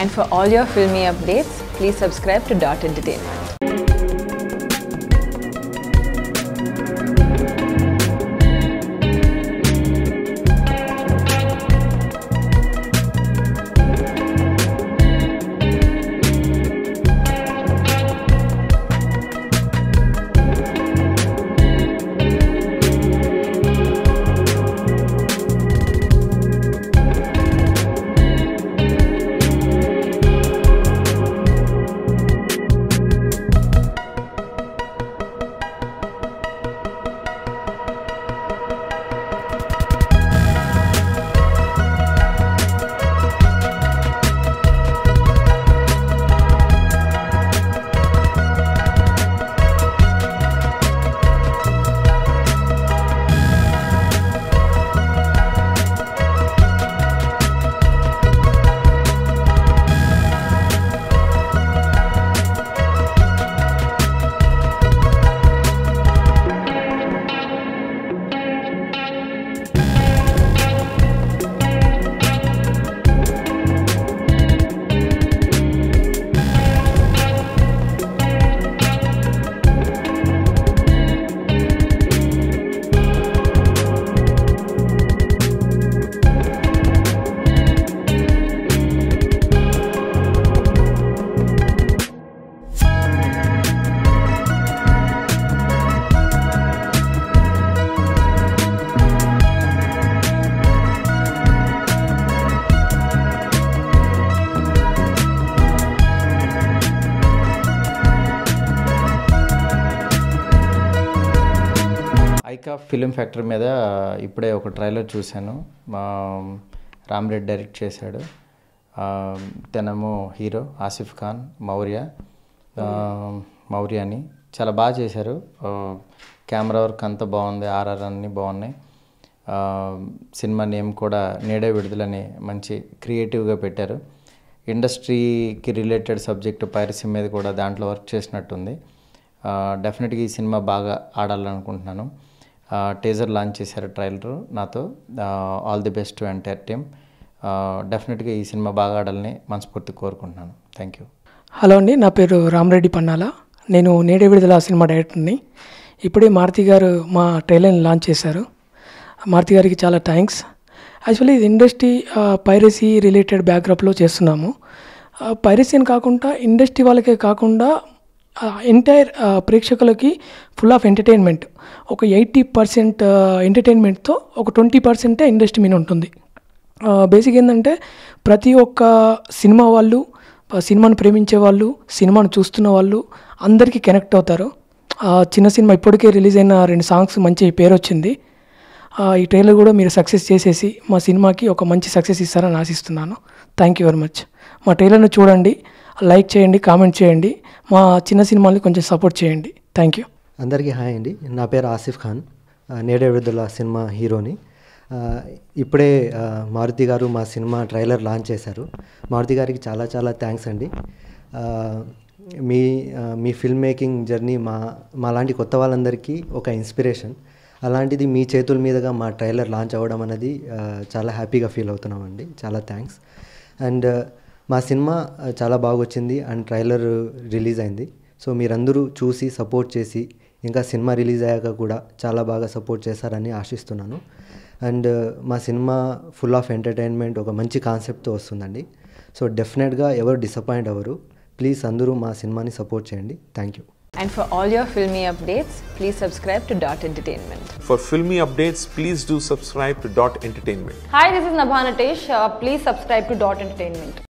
And for all your filmy updates, please subscribe to Dot Entertainment. ఐకా film factory మీద ఇప్పుడే ఒక trailer చూశాను మా రామ్రెడ్డి డైరెక్ట్ చేశాడు ఆ, తనేమో హీరో ఆసిఫ్ ఖాన్ మౌర్య ఆ, మౌర్య అని చాలా బాగా చేశారు ఆ, కెమెరా వర్క్ అంతా బాగుంది ఆర్ఆర్ అన్నీ బాగున్నాయి ఆ, సినిమా నేమ్ కూడా నేడే విడుదలని మంచి క్రియేటివ్గా పెట్టారు ఇండస్ట్రీకి రిలేటెడ్ సబ్జెక్ట్ పైరసీ మీద కూడా దాంట్లో వర్క్ చేసినట్టుంది డెఫినెట్గా ఈ సినిమా బాగా ఆడాలనుకుంటున్నాను టీజర్ లాంచ్ చేశారు ట్రైలర్ నాతో all the best to entire team డెఫినెట్గా ఈ సినిమా బాగా ఆడాలని మనస్ఫూర్తి కోరుకుంటున్నాను థ్యాంక్ యూ హలో అండి నా పేరు రామరెడ్డి పన్నాల నేను నేడే విడుదల సినిమా డైరెక్టర్ని ఇప్పుడే మారుతి గారు మా ట్రైలర్ని లాంచ్ చేశారు మారుతి గారికి చాలా థ్యాంక్స్ యాక్చువల్లీ ఇది ఇండస్ట్రీ పైరసీ రిలేటెడ్ బ్యాక్గ్రౌండ్లో చేస్తున్నాము పైరసీ అని కాకుండా ఇండస్ట్రీ వాళ్ళకే కాకుండా ఎంటైర్ ప్రేక్షకులకి ఫుల్ ఆఫ్ ఎంటర్టైన్మెంట్ ఒక ఎయిటీ పర్సెంట్ ఎంటర్టైన్మెంట్తో ఒక ట్వంటీ పర్సెంటే ఇండస్ట్రీ మీద ఉంటుంది బేసిక్ ఏంటంటే ప్రతి ఒక్క సినిమా వాళ్ళు ఆ సినిమాను ప్రేమించే వాళ్ళు సినిమాను చూస్తున్న వాళ్ళు అందరికీ కనెక్ట్ అవుతారు ఆ చిన్న సినిమా ఇప్పటికే రిలీజ్ అయిన రెండు సాంగ్స్ మంచి పేరు వచ్చింది ఆ, ఈ ట్రైలర్ కూడా మీరు సక్సెస్ చేసేసి మా సినిమాకి ఒక మంచి సక్సెస్ ఇస్తారని ఆశిస్తున్నాను థ్యాంక్ యూ వెరీ మచ్ మా ట్రైలర్ను చూడండి లైక్ చేయండి కామెంట్ చేయండి మా చిన్న సినిమాని కొంచెం సపోర్ట్ చేయండి థ్యాంక్ యూ అందరికీ హాయ్ అండి నా పేరు ఆసిఫ్ ఖాన్ ఆ, నేడే విడుదల సినిమా హీరోని ఆ, ఇప్పుడే ఆ, మారుతి గారు మా సినిమా ట్రైలర్ లాంచ్ చేశారు మారుతి గారికి చాలా చాలా థ్యాంక్స్ అండి ఆ, మీ ఆ, మీ ఫిల్మ్ మేకింగ్ జర్నీ మా మా లాంటి కొత్త వాళ్ళందరికీ ఒక ఇన్స్పిరేషన్ అలాంటిది మీ చేతుల మీదుగా మా ట్రైలర్ లాంచ్ అవ్వడం అనేది ఆ, చాలా హ్యాపీగా ఫీల్ అవుతున్నామండి చాలా థ్యాంక్స్ అండ్ మా సినిమా ఆ, చాలా బాగా వచ్చింది అండ్ ట్రైలర్ రిలీజ్ అయింది సో మీరందరూ చూసి సపోర్ట్ చేసి ఇంకా సినిమా రిలీజ్ అయ్యాక కూడా చాలా బాగా సపోర్ట్ చేస్తారని ఆశిస్తున్నాను అండ్ మా సినిమా ఫుల్ ఆఫ్ ఎంటర్టైన్మెంట్ ఒక మంచి కాన్సెప్ట్తో వస్తుందండి సో డెఫినెట్గా ఎవరు డిసప్పాయింట్ అవ్వరు ప్లీజ్ అందరూ మా సినిమాని సపోర్ట్ చేయండి thank you And for all your filmy updates, please subscribe to Dot Entertainment. For filmy updates, please do subscribe to Dot Entertainment. Hi, this is Nabha Natesh. Uh, please subscribe to Dot Entertainment.